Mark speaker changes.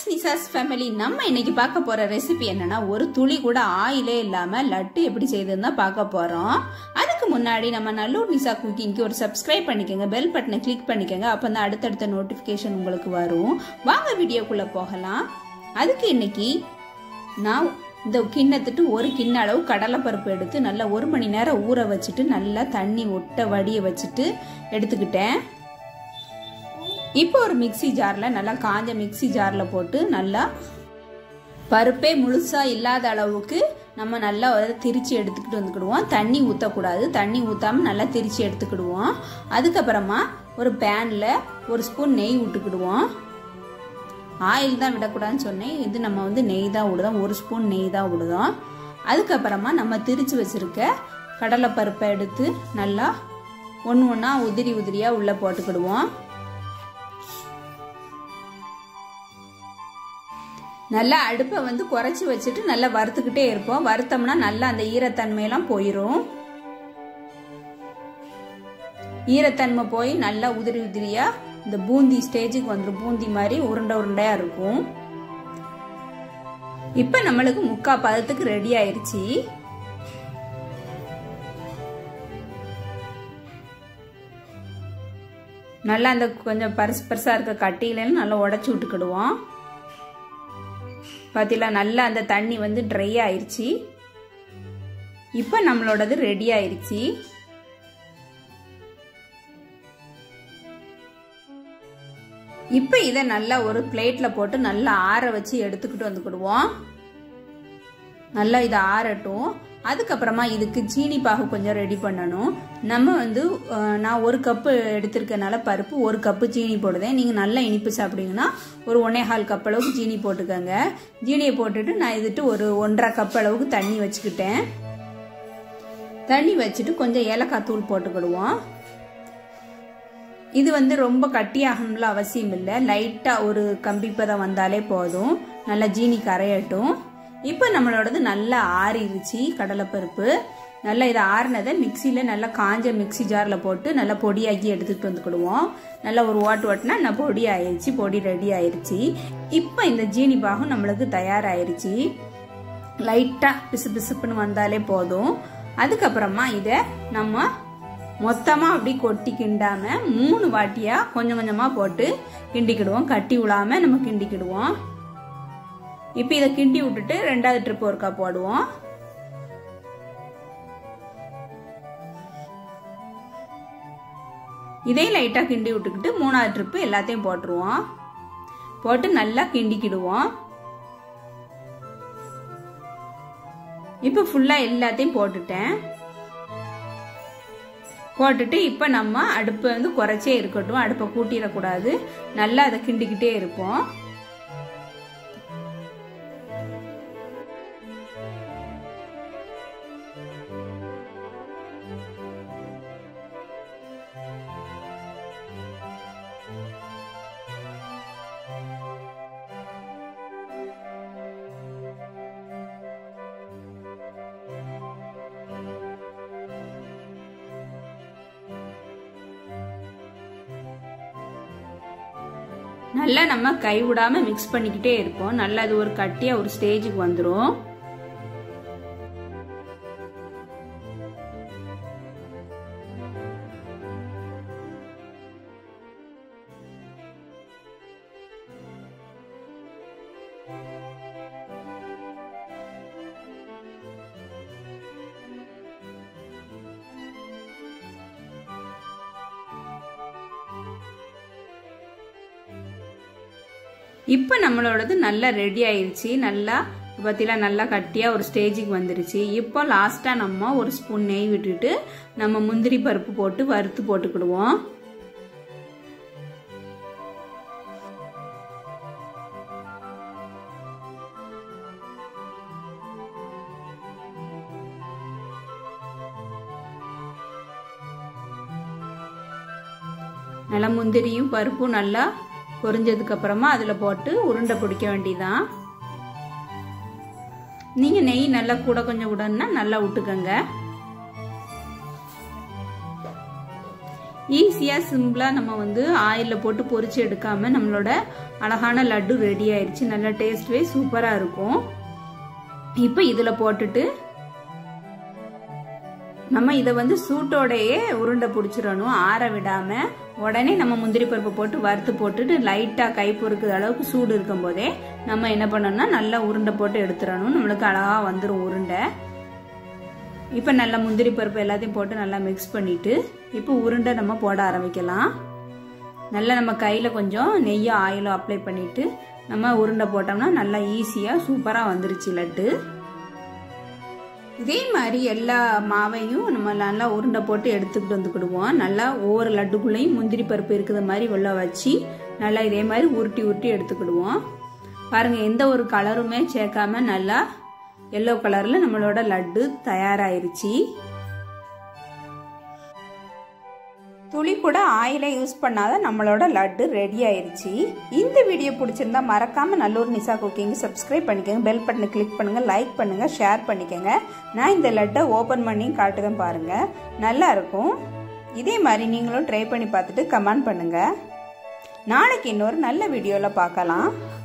Speaker 1: நிசாஸ் family நம்ம இன்னைக்கு பார்க்க போற ரெசிபி என்னன்னா ஒரு துளி கூட ஆயிலே இல்லாம லட்டு எப்படி செய்யுதுன்னு தான் பார்க்க போறோம் அதுக்கு முன்னாடி நம்ம நல்லூர் நிசா குக்கிங்க்கு ஒரு சப்ஸ்கிரைப் பண்ணிக்கோங்க பெல் பட்டனை கிளிக் பண்ணிக்கோங்க அப்போ தான் அடுத்தடுத்த நோட்டிஃபிகேஷன் உங்களுக்கு வரும் வாங்க வீடியோக்குள்ள போகலாம் அதுக்கு இன்னைக்கு நான் இந்த கிண்ணத்துட்டு ஒரு கிண்ண அளவு கடலைப்பருப்பு எடுத்து நல்லா ஒரு மணி நேரம் ஊற வச்சுட்டு நல்லா தண்ணி ஒட்ட வடிய வச்சுட்டு எடுத்துக்கிட்டேன் இப்போ ஒரு மிக்சி ஜாரில் நல்லா காஞ்ச மிக்சி ஜாரில் போட்டு நல்லா பருப்பே முழுசாக இல்லாத அளவுக்கு நம்ம நல்லா திரிச்சு எடுத்துக்கிட்டு வந்துக்கிடுவோம் தண்ணி ஊற்றக்கூடாது தண்ணி ஊற்றாமல் நல்லா திரிச்சு எடுத்துக்கிடுவோம் அதுக்கப்புறமா ஒரு பேனில் ஒரு ஸ்பூன் நெய் விட்டுக்கிடுவோம் ஆயில் தான் விடக்கூடாதுன்னு சொன்னேன் இது நம்ம வந்து நெய் தான் விடுதோம் ஒரு ஸ்பூன் நெய் தான் விடுதோம் அதுக்கப்புறமா நம்ம திரிச்சு வச்சுருக்க கடலைப்பருப்பை எடுத்து நல்லா ஒன்று ஒன்றா உதிரி உதிரியாக உள்ளே போட்டுக்கிடுவோம் நல்லா அடுப்பை வந்து குறைச்சி வச்சுட்டு நல்லா வறுத்துக்கிட்டே இருப்போம் வறுத்தோம்னா நல்லா அந்த ஈரத்தன்மையெல்லாம் போயிடும் ஈரத்தன்மை போய் நல்லா உதிரி உதிரியா இந்த பூந்தி ஸ்டேஜுக்கு வந்துடும் பூந்தி மாதிரி உருண்டை உருண்டையா இருக்கும் இப்ப நம்மளுக்கு முக்கா பதத்துக்கு ரெடி ஆயிருச்சு நல்லா அந்த கொஞ்சம் பரிசு பரிசா இருக்க கட்டியிலும் நல்லா உடச்சி விட்டுக்கிடுவோம் பார்த்தீங்களா நல்லா அந்த தண்ணி வந்து ட்ரை ஆயிடுச்சு இப்போ நம்மளோடது ரெடி ஆயிடுச்சு இப்போ இதை நல்லா ஒரு பிளேட்டில் போட்டு நல்லா ஆற வச்சு எடுத்துக்கிட்டு வந்துக்கிடுவோம் நல்லா இதை ஆறட்டும் அதுக்கப்புறமா இதுக்கு சீனி பாகு கொஞ்சம் ரெடி பண்ணணும் நம்ம வந்து நான் ஒரு கப்பு எடுத்திருக்கனால பருப்பு ஒரு கப்பு சீனி போடுதேன் நீங்கள் நல்லா இனிப்பு சாப்பிட்டீங்கன்னா ஒரு ஒன்னே கால் கப் அளவுக்கு சீனி போட்டுக்கோங்க சீனியை போட்டுட்டு நான் இதுட்டு ஒரு ஒன்றரை கப் அளவுக்கு தண்ணி வச்சுக்கிட்டேன் தண்ணி வச்சுட்டு கொஞ்சம் ஏலக்காய் தூள் போட்டுக்கிடுவோம் இது வந்து ரொம்ப கட்டியாகணும்ல அவசியம் இல்லை லைட்டாக ஒரு கம்பிப்பதம் வந்தாலே போதும் நல்லா ஜீனி கரையட்டும் இப்போ நம்மளோடது நல்லா ஆறிடுச்சு கடலைப்பருப்பு நல்லா இதை ஆறினதை மிக்சியில் நல்லா காஞ்ச மிக்சி ஜாரில் போட்டு நல்லா பொடியாக்கி எடுத்துகிட்டு வந்துக்கிடுவோம் நல்லா ஒரு ஓட்டு ஓட்டுனா நான் பொடி ஆயிடுச்சு பொடி ரெடி ஆயிடுச்சு இப்போ இந்த ஜீனி பாகம் நம்மளுக்கு தயாராயிருச்சு லைட்டாக பிசு பிசுப்புன்னு வந்தாலே போதும் அதுக்கப்புறமா இதை நம்ம மொத்தமாக அப்படி கொட்டி கிண்டாம மூணு வாட்டியாக கொஞ்சம் கொஞ்சமாக போட்டு கிண்டிக்கிடுவோம் கட்டி விடாம நம்ம கிண்டிக்கிடுவோம் இப்போ இதை கிண்டி விட்டுட்டு ரெண்டாவது ட்ரிப் ஒருக்கா போடுவோம் இதையும் லைட்டாக கிண்டி விட்டுக்கிட்டு மூணாவது ட்ரிப்பு எல்லாத்தையும் போட்டுருவோம் போட்டு நல்லா கிண்டிக்கிடுவோம் இப்போ ஃபுல்லாக எல்லாத்தையும் போட்டுட்டேன் போட்டுட்டு இப்போ நம்ம அடுப்பை வந்து குறைச்சே இருக்கட்டும் அடுப்பை கூட்டிடக்கூடாது நல்லா அதை கிண்டிக்கிட்டே இருப்போம் நல்லா நம்ம கைவிடாம மிக்ஸ் பண்ணிக்கிட்டே இருப்போம் நல்லா அது ஒரு கட்டியா ஒரு ஸ்டேஜுக்கு வந்துடும் இப்போ நம்மளோடது நல்லா ரெடி ஆயிடுச்சு நல்லா பற்றிலாம் நல்லா கட்டியாக ஒரு ஸ்டேஜுக்கு வந்துருச்சு இப்போ லாஸ்ட்டாக நம்ம ஒரு ஸ்பூன் நெய் விட்டுட்டு நம்ம முந்திரி பருப்பு போட்டு வறுத்து போட்டுக்கிடுவோம் நல்லா முந்திரியும் பருப்பும் நல்லா பொரிஞ்சதுக்கு அப்புறமா அதில் போட்டு உருண்டை பிடிக்க வேண்டியதான் நீங்கள் நெய் நல்லா கூட கொஞ்சம் விடணும்னா நல்லா விட்டுக்கோங்க ஈஸியாக சிம்பிளாக நம்ம வந்து ஆயிலில் போட்டு பொரிச்சு எடுக்காம நம்மளோட அழகான லட்டு ரெடி ஆயிடுச்சு நல்ல டேஸ்ட்வே சூப்பராக இருக்கும் இப்போ இதில் போட்டுட்டு நம்ம இதை வந்து சூட்டோடையே உருண்டை பிடிச்சிடணும் ஆற விடாம உடனே நம்ம முந்திரி பருப்பு போட்டு வறுத்து போட்டுட்டு லைட்டாக கை பொறுக்குற அளவுக்கு சூடு இருக்கும் போதே நம்ம என்ன பண்ணோம்னா நல்லா உருண்டை போட்டு எடுத்துடணும் நம்மளுக்கு அழகாக வந்துடும் உருண்டை இப்போ நல்லா முந்திரி பருப்பு எல்லாத்தையும் போட்டு நல்லா மிக்ஸ் பண்ணிட்டு இப்போ உருண்டை நம்ம போட ஆரம்பிக்கலாம் நல்லா நம்ம கையில் கொஞ்சம் நெய்யோ ஆயிலோ அப்ளை பண்ணிட்டு நம்ம உருண்டை போட்டோம்னா நல்லா ஈஸியாக சூப்பராக வந்துருச்சு லட்டு இதே மாதிரி எல்லா மாவையும் நம்ம நல்லா உருண்டை போட்டு எடுத்துக்கிட்டு வந்துக்கிடுவோம் நல்லா ஒவ்வொரு லட்டுக்குள்ளேயும் முந்திரி பருப்பு இருக்கிற மாதிரி உள்ள வச்சு நல்லா இதே மாதிரி உருட்டி உருட்டி எடுத்துக்கிடுவோம் பாருங்க எந்த ஒரு கலருமே சேர்க்காம நல்லா எல்லோ கலர்ல நம்மளோட லட்டு தயாராயிருச்சு துளி கூட ஆயிலை யூஸ் பண்ணாத நம்மளோட லட்டு ரெடி ஆயிருச்சு இந்த வீடியோ பிடிச்சிருந்தா மறக்காம நல்லூர் நிசா குக்கிங் சப்ஸ்கிரைப் பண்ணிக்கோங்க பெல் பட்டனை கிளிக் பண்ணுங்க லைக் பண்ணுங்க ஷேர் பண்ணிக்கோங்க நான் இந்த லட்டை ஓப்பன் பண்ணி காட்டுதான் பாருங்க நல்லா இருக்கும் இதே மாதிரி நீங்களும் ட்ரை பண்ணி பார்த்துட்டு கமெண்ட் பண்ணுங்க நாளைக்கு இன்னொரு நல்ல வீடியோவில் பார்க்கலாம்